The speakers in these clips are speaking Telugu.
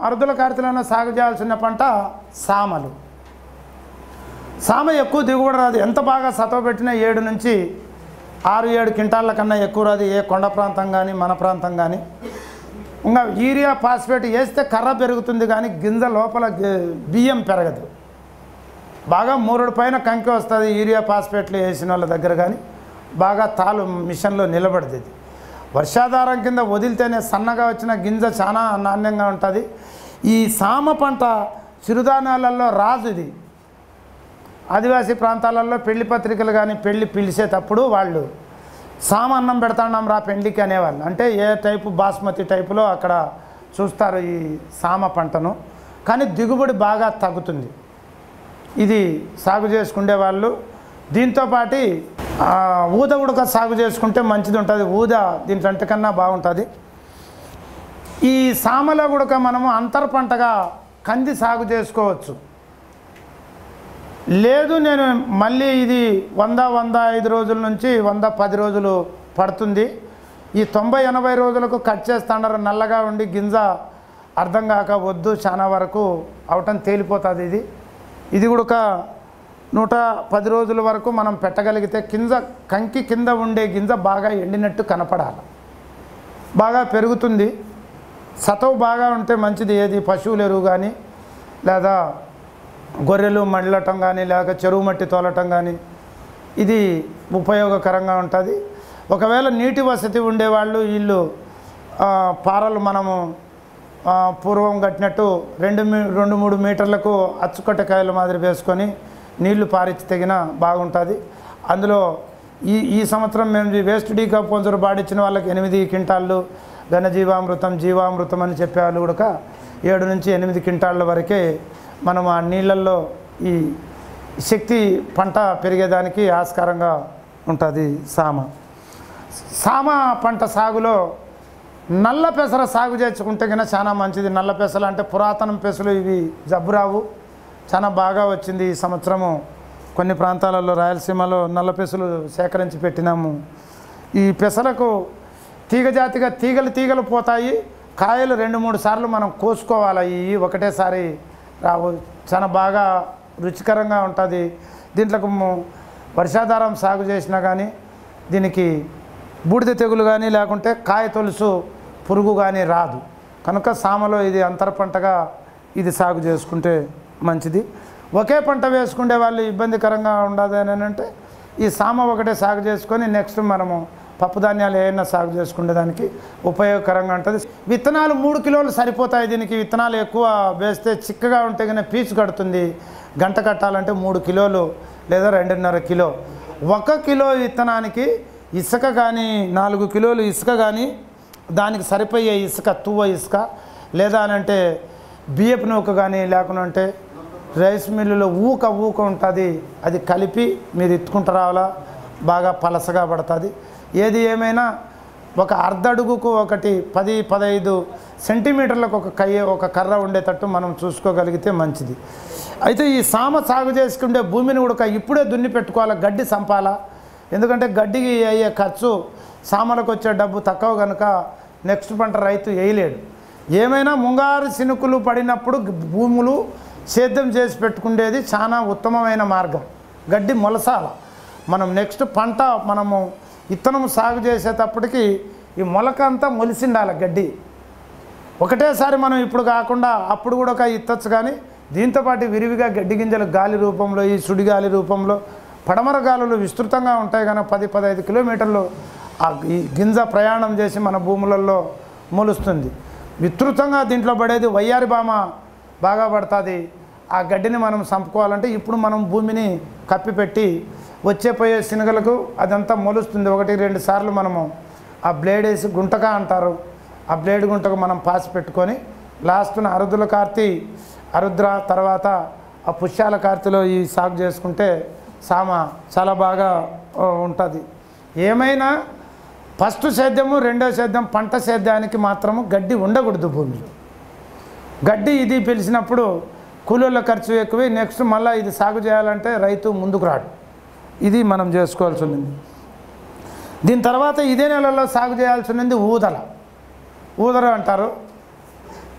అరుదుల కార్తెలలో సాగు చేయాల్సిన పంట సామలు సామ ఎక్కువ దిగుబడి రాదు ఎంత బాగా సతవ పెట్టినా ఏడు నుంచి ఆరు ఏడు క్వింటాళ్ళ కన్నా ఎక్కువ రాదు ఏ కొండ ప్రాంతం కానీ మన ప్రాంతం కానీ ఇంకా యూరియా ఫాస్ఫేట్ వేస్తే కర్ర పెరుగుతుంది కానీ గింజ లోపల గి- బియ్యం పెరగదు బాగా మూరుడు పైన కంకి వస్తుంది యూరియా ఫాస్ఫేట్లు వేసిన వాళ్ళ దగ్గర కానీ బాగా తాలు మిషన్లో నిలబడుతుంది ఇది. వర్షాధారం కింద వదిలితేనే సన్నగా వచ్చిన గింజ చాలా నాణ్యంగా ఉంటుంది ఈ సామ పంట చిరుధాన్యాలలో రాజు ఇది ఆదివాసీ ప్రాంతాలలో పెళ్లి పత్రికలు కానీ పెళ్లి పిలిచేటప్పుడు వాళ్ళు సామ అన్నం పెడతాన్నాం రా పెళ్లికి అనేవాళ్ళు అంటే ఏ టైపు బాస్మతి టైపులో అక్కడ చూస్తారు ఈ సామ పంటను కానీ దిగుబడి బాగా తగ్గుతుంది ఇది సాగు చేసుకునే వాళ్ళు దీంతోపాటి ఆ, ఊద ఉడక సాగు చేసుకుంటే మంచిది ఉంటుంది ఊద దీంట్లో కన్నా బాగుంటుంది ఈ సామలో కూడా మనము అంతర పంటగా కంది సాగు చేసుకోవచ్చు లేదు నేను మళ్ళీ ఇది వంద వంద ఐదు రోజుల నుంచి వంద పది రోజులు పడుతుంది ఈ తొంభై ఎనభై రోజులకు కట్ చేస్తాడారు నల్లగా ఉండి గింజ అర్థం కాక వద్దు చాలా వరకు అవటం తేలిపోతుంది ఇది ఇది కూడా ఒక నూట పది రోజుల వరకు మనం పెట్టగలిగితే కింద కంకి కింద ఉండే గింజ బాగా ఎండినట్టు కనపడాలి బాగా పెరుగుతుంది సతవు బాగా ఉంటే మంచిది ఏది పశువుల ఎరువు కానీ లేదా గొర్రెలు మళ్ళటం కానీ లేక చెరువు మట్టి తోలటం కానీ ఇది ఉపయోగకరంగా ఉంటుంది ఒకవేళ నీటి వసతి ఉండేవాళ్ళు వీళ్ళు ఆ, పారలు మనము ఆ, పూర్వం కట్టినట్టు రెండు మీ రెండు మూడు మీటర్లకు అచ్చుకట్టకాయల మాదిరి వేసుకొని నీళ్లు పారించి తెగిన బాగుంటుంది అందులో ఈ ఈ సంవత్సరం మేము ఈ వేస్ట్ డీకంపోజర్ బాడిచ్చిన వాళ్ళకి ఎనిమిది క్వింటాళ్ళు ఘనజీవామృతం జీవామృతం అని చెప్పేవాళ్ళు కూడా ఏడు నుంచి ఎనిమిది క్వింటాళ్ళ వరకే మనం ఆ నీళ్ళల్లో ఈ శక్తి పంట పెరిగేదానికి ఆస్కారంగా ఉంటుంది సామ సామ పంట సాగులో నల్ల పెసర సాగు చేసుకుంటే కన్నా చాలా మంచిది నల్ల పెసలు అంటే పురాతనం పెసలు ఇవి జబ్బురావు చాలా బాగా వచ్చింది ఈ సంవత్సరము కొన్ని ప్రాంతాలలో రాయలసీమలో నల్ల పెసలు సేకరించి పెట్టినాము ఈ పెసలకు తీగ జాతిగా తీగలు తీగలు పోతాయి కాయలు రెండు మూడు సార్లు మనం కోసుకోవాలి ఇవి ఒకటేసారి రావు చాలా బాగా రుచికరంగా ఉంటుంది దీంట్లో వర్షాధారం సాగు చేసినా కానీ దీనికి బూడిద తెగులు కానీ లేకుంటే కాయ తొలుసు పురుగు కానీ రాదు కనుక సామలో ఇది అంతర పంటగా ఇది సాగు చేసుకుంటే మంచిది ఒకే పంట వేసుకునే వాళ్ళు ఇబ్బందికరంగా ఉండదు అని అంటే ఈ సామ ఒకటే సాగు చేసుకొని నెక్స్ట్ మనము పప్పు ధాన్యాలు ఏమైనా సాగు చేసుకునే దానికి ఉపయోగకరంగా ఉంటుంది విత్తనాలు మూడు కిలోలు సరిపోతాయి దీనికి విత్తనాలు ఎక్కువ వేస్తే చిక్కగా ఉంటే కనుక పీచు కడుతుంది గంట కట్టాలంటే మూడు కిలోలు లేదా రెండున్నర కిలో ఒక కిలో విత్తనానికి ఇసుక కానీ నాలుగు కిలోలు ఇసుక కానీ దానికి సరిపోయే ఇసుక తువ్వ ఇసుక లేదా అనంటే బియ్యపు నూక కానీ లేకుంటే రైస్ మిల్లులో ఊక ఊక ఉంటుంది అది కలిపి మీరు ఎత్తుకుంటూ రావాలా బాగా పలసగా పడుతుంది ఏది ఏమైనా ఒక అర్ధ అడుగుకు ఒకటి పది పదహైదు సెంటీమీటర్లకు ఒక కయ్య ఒక కర్ర ఉండేటట్టు మనం చూసుకోగలిగితే మంచిది అయితే ఈ సామ సాగు చేసుకుంటే భూమిని కూడా ఇప్పుడే దున్ని పెట్టుకోవాలి గడ్డి సంపాలా ఎందుకంటే గడ్డికి అయ్యే ఖర్చు సామలకు వచ్చే డబ్బు తక్కువ కనుక నెక్స్ట్ పంట రైతు వేయలేడు ఏమైనా ముంగారు సినుకులు పడినప్పుడు గ- భూములు సేద్యం చేసి పెట్టుకునేది చాలా ఉత్తమమైన మార్గం గడ్డి మొలసాల మనం నెక్స్ట్ పంట మనము ఇత్తనం సాగు చేసేటప్పటికి ఈ మొలక అంతా మొలిసిండాలి గడ్డి ఒకటేసారి మనం ఇప్పుడు కాకుండా అప్పుడు కూడా ఒక ఇత్తచ్చు కానీ దీంతోపాటు విరివిగా గడ్డి గింజలు గాలి రూపంలో ఈ సుడిగాలి రూపంలో పడమర గాలులు విస్తృతంగా ఉంటాయి కనుక పది పదహైదు కిలోమీటర్లు ఆ ఈ గింజ ప్రయాణం చేసి మన భూములలో మొలుస్తుంది విస్తృతంగా దీంట్లో పడేది వయ్యారి బామ బాగా పడుతుంది ఆ గడ్డిని మనం చంపుకోవాలంటే ఇప్పుడు మనం భూమిని కప్పిపెట్టి వచ్చే పోయే శనగలకు అదంతా మొలుస్తుంది ఒకటి రెండు సార్లు మనము ఆ బ్లేడ్ వేసి గుంటక అంటారు ఆ బ్లేడ్ గుంటకు మనం పాసి పెట్టుకొని లాస్ట్న అరుదుల కార్తీ అరుద్ర తర్వాత ఆ పుష్యాల కార్తీలో ఈ సాగు చేసుకుంటే సామ చాలా బాగా ఉంటుంది ఏమైనా ఫస్ట్ సేద్యము రెండో సేద్యం పంట సేద్యానికి మాత్రము గడ్డి ఉండకూడదు భూమిలో గడ్డి ఇది పిలిచినప్పుడు కూలీల ఖర్చు ఎక్కువ నెక్స్ట్ మళ్ళీ ఇది సాగు చేయాలంటే రైతు ముందుకు రాడు ఇది మనం చేసుకోవాల్సి ఉంది దీని తర్వాత ఇదే నెలలో సాగు చేయాల్సి ఉన్నది ఊదల ఊదర అంటారు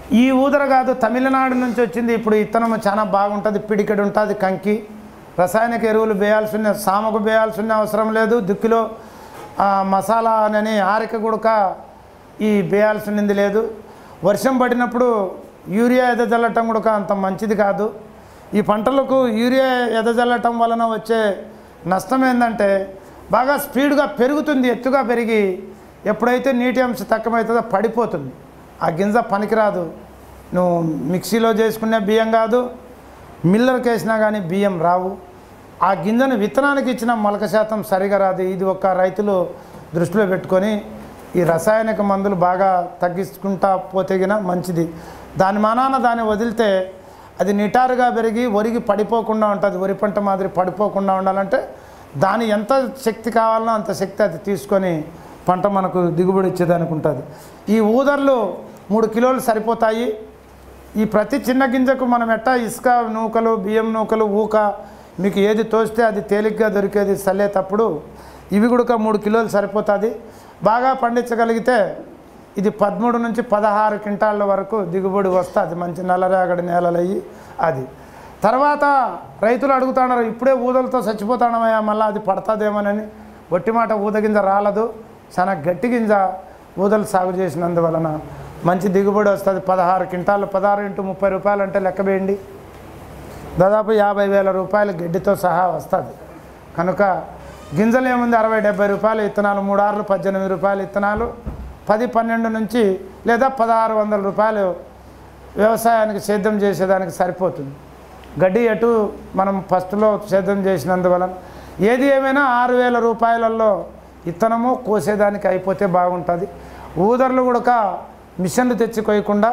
ఈ ఊదర కాదు తమిళనాడు నుంచి వచ్చింది ఇప్పుడు ఇత్తనం చాలా బాగుంటుంది పిడికెడు ఉంటుంది కంకి రసాయనిక ఎరువులు వేయాల్సిన సామకు వేయాల్సిన అవసరం లేదు దుక్కిలో ఆ, మసాలా అని ఆరిక గుడక ఈ వేయాల్సింది లేదు వర్షం పడినప్పుడు యూరియా ఎదజల్లటం కూడా అంత మంచిది కాదు ఈ పంటలకు యూరియా ఎదజల్లటం వలన వచ్చే నష్టం ఏంటంటే బాగా స్పీడ్గా పెరుగుతుంది ఎత్తుగా పెరిగి ఎప్పుడైతే నీటి అంశం తక్కువవుతుందో పడిపోతుంది ఆ గింజ పనికిరాదు నువ్వు మిక్సీలో చేసుకునే బియ్యం కాదు మిల్లర్కి వేసినా కానీ బియ్యం రావు ఆ గింజను విత్తనానికి ఇచ్చిన మొలక శాతం సరిగా రాదు ఇది ఒక రైతులు దృష్టిలో పెట్టుకొని ఈ రసాయనిక మందులు బాగా తగ్గించుకుంటా పోతే గిన మంచిది దాని మానాన దాన్ని వదిలితే అది నిటారుగా పెరిగి వరిగి పడిపోకుండా ఉంటుంది వరి పంట మాదిరి పడిపోకుండా ఉండాలంటే దాని ఎంత శక్తి కావాలనో అంత శక్తి అది తీసుకొని పంట మనకు దిగుబడి ఇచ్చేదానికి ఉంటుంది ఈ ఊదర్లు మూడు కిలోలు సరిపోతాయి ఈ ప్రతి చిన్న గింజకు మనం ఎట్టా ఇసుక నూకలు బియ్యం నూకలు ఊక మీకు ఏది తోస్తే అది తేలిగ్గా దొరికేది చల్లేటప్పుడు ఇవి కూడా మూడు కిలోలు సరిపోతుంది బాగా పండించగలిగితే ఇది పదమూడు నుంచి పదహారు క్వింటాళ్ళ వరకు దిగుబడి వస్తుంది మంచి నల్లరేగడి నేలలు అయ్యి అది తర్వాత రైతులు అడుగుతున్నారు ఇప్పుడే ఊదలతో చచ్చిపోతాడమయ్యా మళ్ళీ అది పడుతుందేమోనని ఒట్టి మాట ఊద గింజ రాలదు చాలా గట్టి గింజ ఊదలు సాగు చేసినందువలన మంచి దిగుబడి వస్తుంది పదహారు క్వింటాలు పదహారు ఇంటూ ముప్పై రూపాయలు అంటే లెక్క వేయండి దాదాపు యాభై వేల రూపాయలు గడ్డితో సహా వస్తుంది కనుక గింజలు ఏముంది అరవై డెబ్బై రూపాయలు ఇత్తనాలు మూడార్లు పద్దెనిమిది రూపాయలు ఇత్తనాలు పది పన్నెండు నుంచి లేదా పదహారు వందల రూపాయలు వ్యవసాయానికి సేద్యం చేసేదానికి సరిపోతుంది గడ్డి ఎటు మనం ఫస్ట్లో సేద్యం చేసినందువలన ఏది ఏమైనా ఆరు వేల రూపాయలలో ఇత్తనము కోసేదానికి అయిపోతే బాగుంటుంది ఊదర్లు కూడా మిషన్లు తెచ్చి కొయ్యకుండా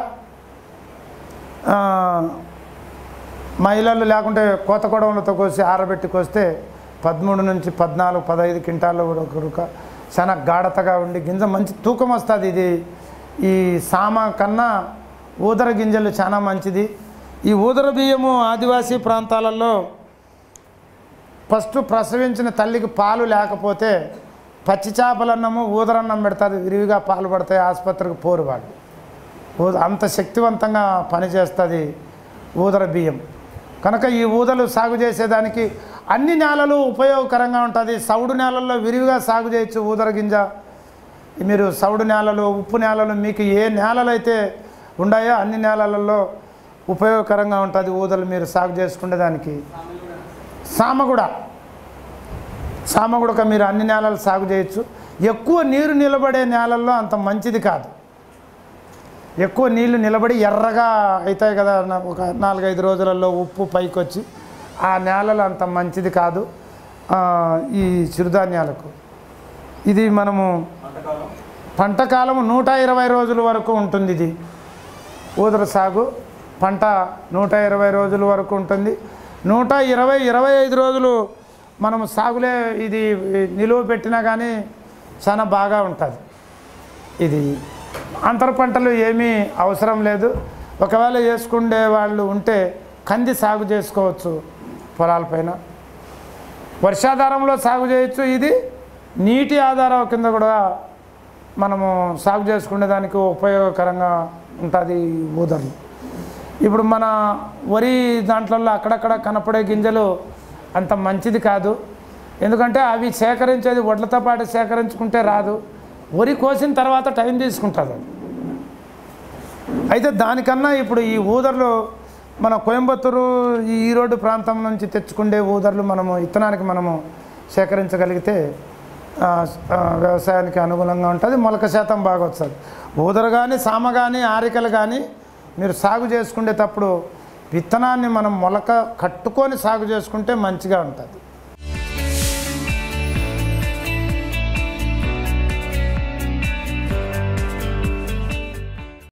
ఆ, మహిళలు లేకుంటే కోత కొడవలతో కోసి ఆరబెట్టి కోస్తే పదమూడు నుంచి పద్నాలుగు పదహైదు క్వింటాలు కూడా కొరుక చాలా గాఢతగా ఉండి గింజ మంచి తూకం వస్తుంది ఇది ఈ సామ కన్నా ఊదర గింజలు చాలా మంచిది ఈ ఊదర బియ్యము ఆదివాసీ ప్రాంతాలలో ఫస్ట్ ప్రసవించిన తల్లికి పాలు లేకపోతే పచ్చి చేపలన్నము ఊదరన్నం పెడతారు విరివిగా పాలు పడతాయి ఆసుపత్రికి పోరు వాళ్ళు ఊద అంత శక్తివంతంగా పనిచేస్తుంది ఊదర బియ్యం కనుక ఈ ఊదలు సాగు చేసేదానికి అన్ని నేలలు ఉపయోగకరంగా ఉంటుంది సౌడు నేలల్లో విరివిగా సాగు చేయొచ్చు ఊదర గింజ మీరు సౌడు నేలలు ఉప్పు నేలలు మీకు ఏ నేలలు అయితే ఉన్నాయో అన్ని నేలలలో ఉపయోగకరంగా ఉంటుంది ఊదలు మీరు సాగు చేసుకునే దానికి సామగుడ సామగుడక మీరు అన్ని నేలలు సాగు చేయొచ్చు ఎక్కువ నీరు నిలబడే నేలల్లో అంత మంచిది కాదు ఎక్కువ నీళ్లు నిలబడి ఎర్రగా అవుతాయి కదా నా- ఒక నాలుగైదు రోజులలో ఉప్పు పైకి వచ్చి ఆ నేలలు అంత మంచిది కాదు ఆ, ఈ చిరుధాన్యాలకు ఇది మనము పంట కాలం నూట ఇరవై రోజుల వరకు ఉంటుంది ఇది ఊదర సాగు పంట నూట ఇరవై రోజుల వరకు ఉంటుంది నూట ఇరవై ఇరవై ఐదు రోజులు మనం సాగులే ఇది నిలువ పెట్టినా కానీ చాలా బాగా ఉంటుంది ఇది అంతర పంటలు ఏమీ అవసరం లేదు ఒకవేళ వేసుకునే వాళ్ళు ఉంటే కంది సాగు చేసుకోవచ్చు పొలాలపైన వర్షాధారంలో సాగు చేయొచ్చు ఇది నీటి ఆధారం కింద కూడా మనము సాగు చేసుకునే దానికి ఉపయోగకరంగా ఉంటుంది ఈ ఊదర్లు ఇప్పుడు మన వరి దాంట్లో అక్కడక్కడ కనపడే గింజలు అంత మంచిది కాదు ఎందుకంటే అవి సేకరించేది వడ్లతో పాటు సేకరించుకుంటే రాదు వరి కోసిన తర్వాత టైం తీసుకుంటుంది అది అయితే దానికన్నా ఇప్పుడు ఈ ఊదర్లు మన కోయంబత్తూరు ఈ ఈరోడ్ ప్రాంతం నుంచి తెచ్చుకుండే ఊదర్లు మనము ఇత్తనానికి మనము సేకరించగలిగితే ఆ, ఆ, వ్యవసాయానికి అనుగుణంగా ఉంటుంది మొలక శాతం బాగా వస్తుంది ఊదర కానీ సామ కానీ ఆరికలు కానీ మీరు సాగు చేసుకునేటప్పుడు విత్తనాన్ని మనం మొలక కట్టుకొని సాగు చేసుకుంటే మంచిగా ఉంటుంది